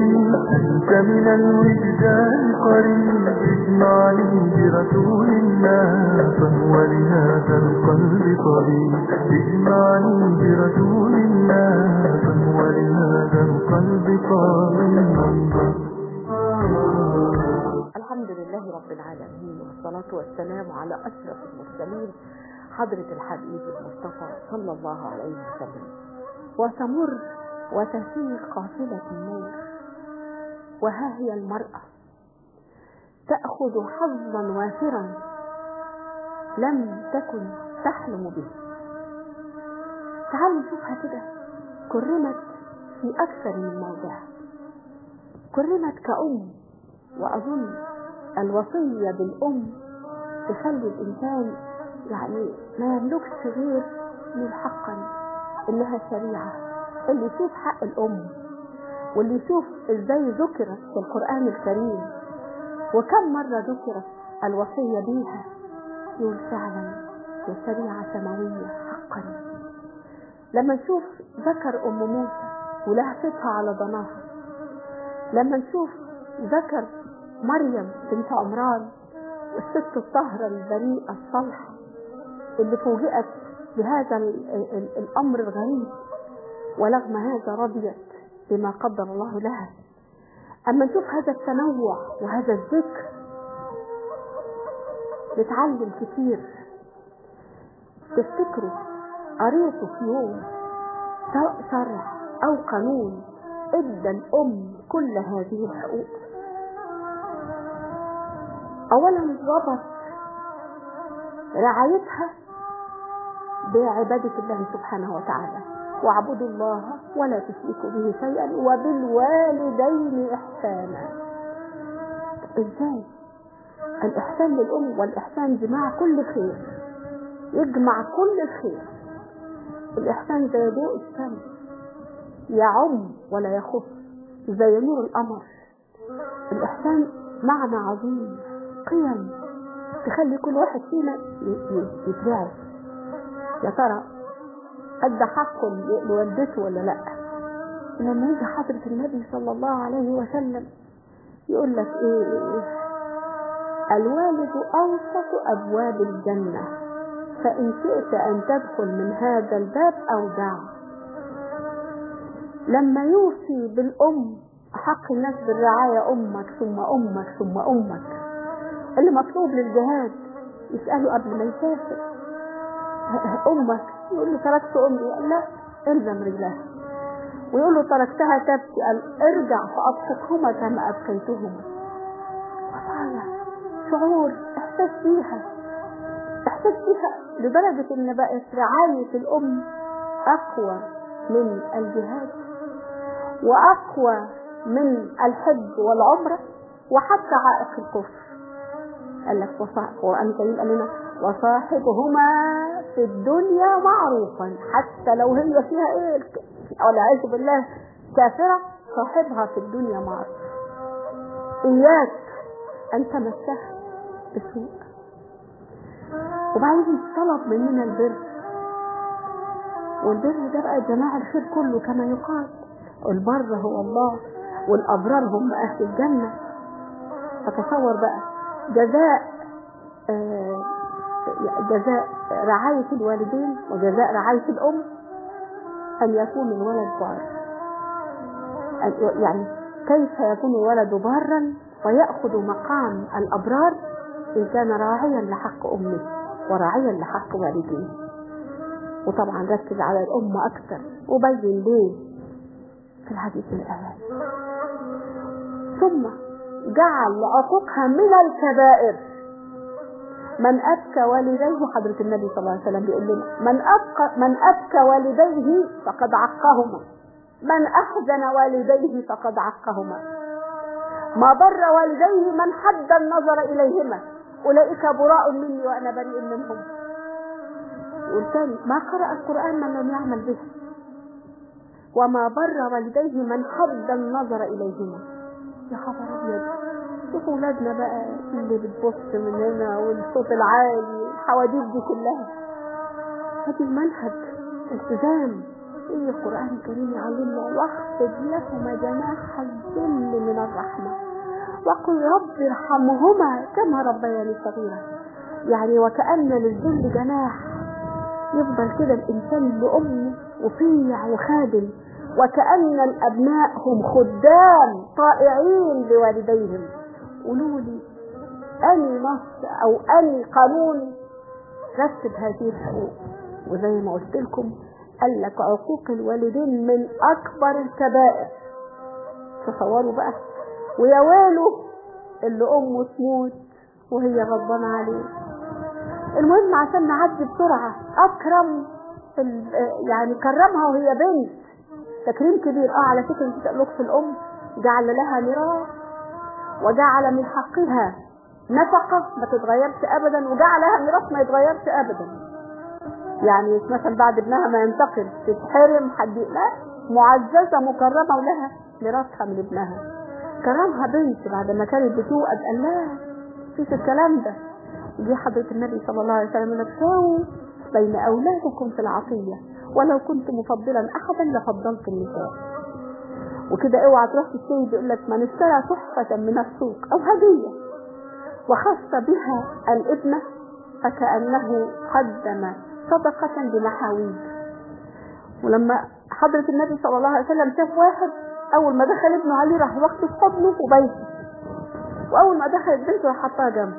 قريب أنت من الوجدان قريب اجمعني برسول الله فهو لهذا القلب طبيب اجمعني برسول الله فهو لهذا القلب طبيب الحمد لله رب العالمين والصلاة والسلام على أشرف المرسلين حضرة الحبيب المصطفى صلى الله عليه وسلم وتمر وتسير قافلة النور وها هي المرأة تأخذ حظا وافرا لم تكن تحلم به تعالوا نشوفها كده كرمت في أكثر من موضع كرمت كأم وأظن الوصية بالأم تخلي الإنسان يعني ما يملكش غير من حقا إنها شريعة اللي يشوف حق الأم واللي يشوف إزاي ذكرت في القرآن الكريم وكم مرة ذكرت الوصية بيها يقول فعلا يا شريعة سماوية حقا لما نشوف ذكر أم موسى ولهفتها على ضناها لما نشوف ذكر مريم بنت عمران والست الطاهرة البريئة الصالحة اللي فوجئت بهذا ال ال الأمر الغريب ورغم هذا رضيت بما قدر الله لها أما نشوف هذا التنوع وهذا الذكر نتعلم كتير تفتكروا قريته في يوم سواء شرع أو قانون ادى الأم كل هذه الحقوق أولا ضبط رعايتها بعبادة الله سبحانه وتعالى واعبدوا الله ولا تشركوا به شيئا وبالوالدين إحسانا إزاي الإحسان للأم والإحسان جماع كل خير يجمع كل الخير الإحسان زي ضوء الشمس يعم ولا يخف زي نور القمر الإحسان معنى عظيم قيم تخلي كل واحد فينا يتبعه يا ترى قد حقه لوالدته ولا لا لما يجي حضرة النبي صلى الله عليه وسلم يقول لك ايه الوالد اوسط ابواب الجنة فان شئت ان تدخل من هذا الباب او دع لما يوصي بالام حق الناس بالرعاية امك ثم امك ثم امك اللي مطلوب للجهاد يسأله قبل ما يسافر امك يقول له تركت امي قال لا الزم رجلها ويقول له تركتها تبكي قال ارجع فابصقهما كما ابكيتهما وصايا شعور احساس بيها احساس بيها لدرجة ان بقت رعاية الام اقوى من الجهاد واقوى من الحج والعمرة وحتى عائق الكفر قال لك وصاحب القرآن الكريم قال لنا وصاحبهما في الدنيا معروفا حتى لو هي فيها ايه والعياذ بالله كافرة صاحبها في الدنيا معروف إياك أن تمسها بسوء وبعدين طلب مننا البر والبر ده بقى جماع الخير كله كما يقال البر هو الله والأبرار هم أهل الجنة فتصور بقى جزاء آه جزاء رعاية الوالدين وجزاء رعاية الأم أن يكون الولد بار يعني كيف يكون الولد بارا ويأخذ مقام الأبرار إن كان راعيا لحق أمه وراعيا لحق والديه وطبعا ركز على الأم أكثر وبين ليه في الحديث من الآيات ثم جعل عقوقها من الكبائر من أبكى والديه حضرة النبي صلى الله عليه وسلم بيقول لنا من أبكى من أبكى والديه فقد عقهما من أحزن والديه فقد عقهما ما ضر والديه من حد النظر إليهما أولئك براء مني وأنا بريء منهم يقول تاني ما قرأ القرآن من لم يعمل به وما بر والديه من حد النظر إليهما يا خبر أبيض شوفوا ولادنا بقى اللي بتبص من هنا والصوت العالي الحواديت دي كلها هذه المنهج التزام ايه القرآن الكريم يعلمنا واخفض لهما جناح الذل من الرحمة وقل رب ارحمهما كما ربياني صغيرة يعني وكأن للذل جناح يفضل كده الإنسان لأمه وفيع وخادم وكأن الأبناء هم خدام طائعين لوالديهم قولوا لي أني نص أو أني قانون رتب هذه الحقوق وزي ما قلت لكم قال لك عقوق الوالدين من أكبر الكبائر تصوروا بقى ويا ويله اللي أمه تموت وهي غضبانة عليه المهم عشان نعدي بسرعة أكرم يعني كرمها وهي بنت تكريم كبير اه على فكرة انت تقلق في الأم جعل لها ميراث وجعل من حقها نفقة ما تتغيرش أبدا وجعلها ميراث ما يتغيرش أبدا يعني مش مثلا بعد ابنها ما ينتقل تتحرم حد لا معززة مكرمة ولها ميراثها من ابنها كرمها بنت بعد ما كانت بتوقد قال لا مفيش الكلام ده جه حضرة النبي صلى الله عليه وسلم يقول لك ساووا بين أولادكم في العطية ولو كنت مفضلا أحدا لفضلت النساء وكده اوعى تروح تشتري بيقول لك من اشترى تحفة من السوق أو هدية وخص بها الابنة فكأنه قدم صدقة بمحاويج ولما حضرة النبي صلى الله عليه وسلم شاف واحد أول ما دخل ابنه عليه راح واخده في حضنه وبيته وأول ما دخلت بنته راح حطها جنبه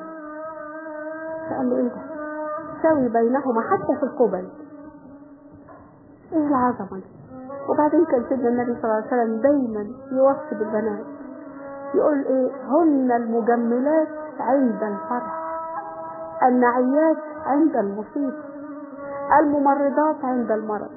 فقال له إيه ده؟ ساوي بينهما حتى في القبل إيه العظمة دي؟ وبعدين كان سيدنا النبي صلى الله عليه وسلم دايما يوصي بالبنات يقول إيه هن المجملات عند الفرح النعيات عند المصيبة الممرضات عند المرض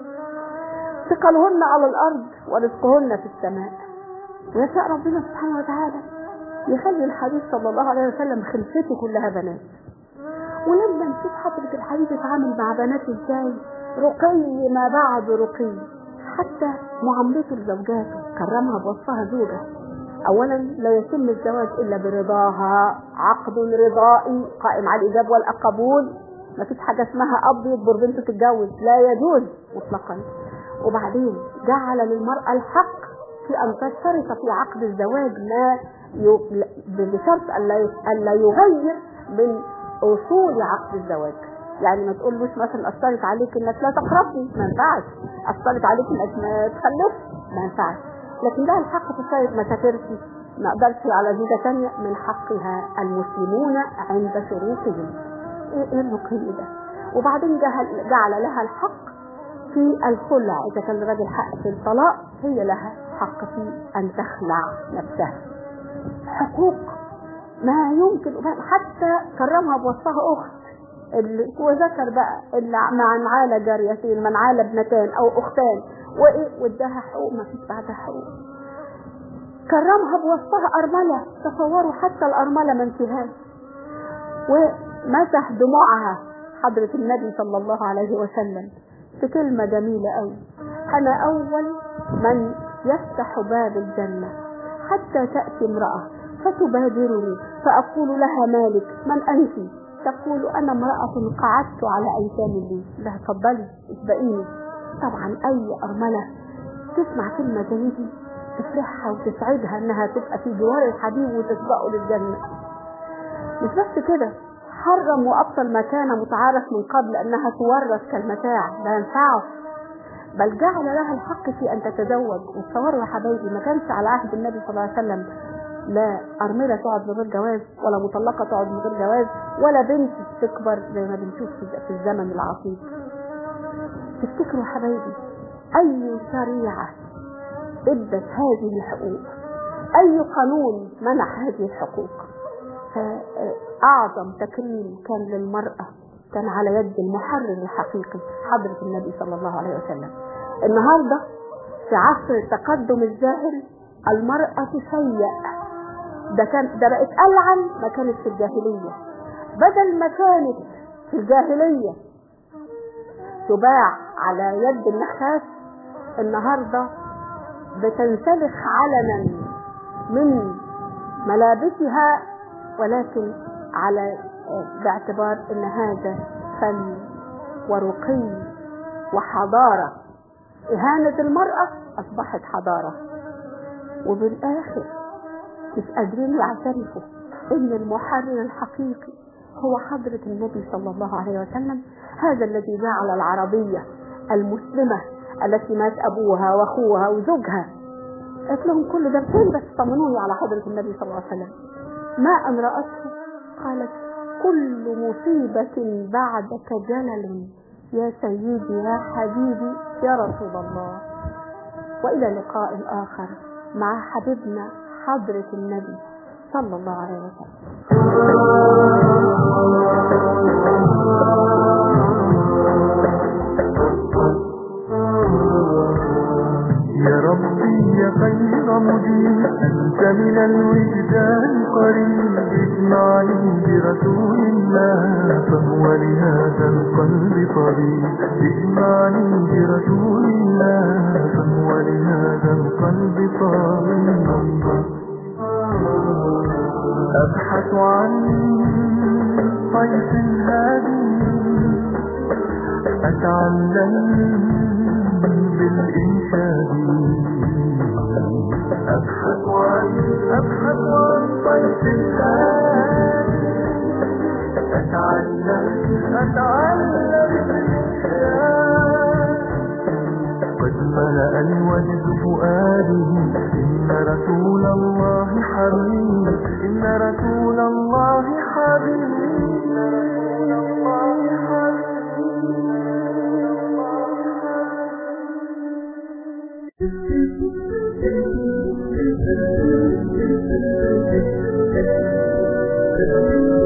ثقلهن على الأرض ورزقهن في السماء ويشاء ربنا سبحانه وتعالى يخلي الحديث صلى الله عليه وسلم خلفته كلها بنات ولما نشوف حضرة الحديث اتعامل مع بناته ازاي رقي ما بعد رقي حتى معاملته لزوجاته كرمها بوصفها زوجة اولا لا يتم الزواج الا برضاها عقد رضائي قائم على الايجاب والقبول ما فيش حاجة اسمها اب يجبر بنته تتجوز لا يجوز مطلقا وبعدين جعل للمرأة الحق في ان تشترط في عقد الزواج ما ي... بشرط الا يغير من اصول عقد الزواج يعني ما تقولوش مثلا اشترط عليك انك لا تقربني ما ينفعش اشترط عليك انك ما تخلفش ما ينفعش لكن ده الحق في الشرط ما سافرش ما اقدرش على زوجة تانية من حقها المسلمون عند شروطهم ايه ايه الرقي ده وبعدين جعل, جعل لها الحق في الخلع اذا كان الراجل حق في الطلاق هي لها حق في ان تخلع نفسها حقوق ما يمكن حتى كرمها بوصفها اخت وذكر بقى اللي من عال جاريتين من عال ابنتان او اختان وايه واداها حقوق ما فيش بعدها حقوق كرمها بوصفها ارمله تصوروا حتى الارمله ما انتهاش ومسح دموعها حضرة النبي صلى الله عليه وسلم في كلمة جميلة قوي أنا أول من يفتح باب الجنة حتى تأتي امرأة فتبادرني فأقول لها مالك من أنت تقول أنا امرأة قعدت على أيتام لي لا تفضلي اسبقيني طبعا أي أرملة تسمع كلمة زي دي تفرحها وتسعدها إنها تبقى في جوار الحبيب وتسبقه للجنة مش بس كده حرم وأبطل ما كان متعارف من قبل أنها تورث كالمتاع لا ينفعه بل جعل لها الحق في أن تتزوج وتصوروا يا حبايبي ما كانش على عهد النبي صلى الله عليه وسلم لا أرملة تقعد من غير جواز ولا مطلقة تقعد من غير جواز ولا بنت تكبر زي ما بنشوف في الزمن العصيب تفتكروا حبايبي أي شريعة ادت هذه الحقوق أي قانون منح هذه الحقوق فأعظم تكريم كان للمرأة كان على يد المحرر الحقيقي حضرة النبي صلى الله عليه وسلم النهاردة في عصر التقدم الزاهر المرأة تسيء ده كان ده بقت ألعن ما كانت في الجاهلية بدل ما كانت في الجاهلية تباع على يد النحاس النهاردة بتنسلخ علنا من ملابسها ولكن على باعتبار ان هذا فن ورقي وحضارة إهانة المرأة أصبحت حضارة وبالآخر مش قادرين يعترفوا إن المحرر الحقيقي هو حضرة النبي صلى الله عليه وسلم هذا الذي جعل العربية المسلمة التي مات أبوها وأخوها وزوجها قالت لهم كل ده فين بس طمنوني على حضرة النبي صلى الله عليه وسلم ما أن رأته قالت كل مصيبة بعدك جلل يا سيدي يا حبيبي يا رسول الله وإلى لقاء آخر مع حبيبنا حضرة النبي صلى الله عليه وسلم يا ربي يا خير مجيب أنت من الوجدان قريب اجمعني برسول الله فهو لهذا القلب طبيب اجمعني برسول الله فهو لهذا القلب طبيب أبحث عن طيف هادي أتعلم بالإنشاد أبحث عن أبحث عن طيف هادي أتعلم أتعلم بالإنشاد قد ملأ الوجد فؤادي إن رسول الله حبيب إن رسول الله حبيب إن رسول الله حبيب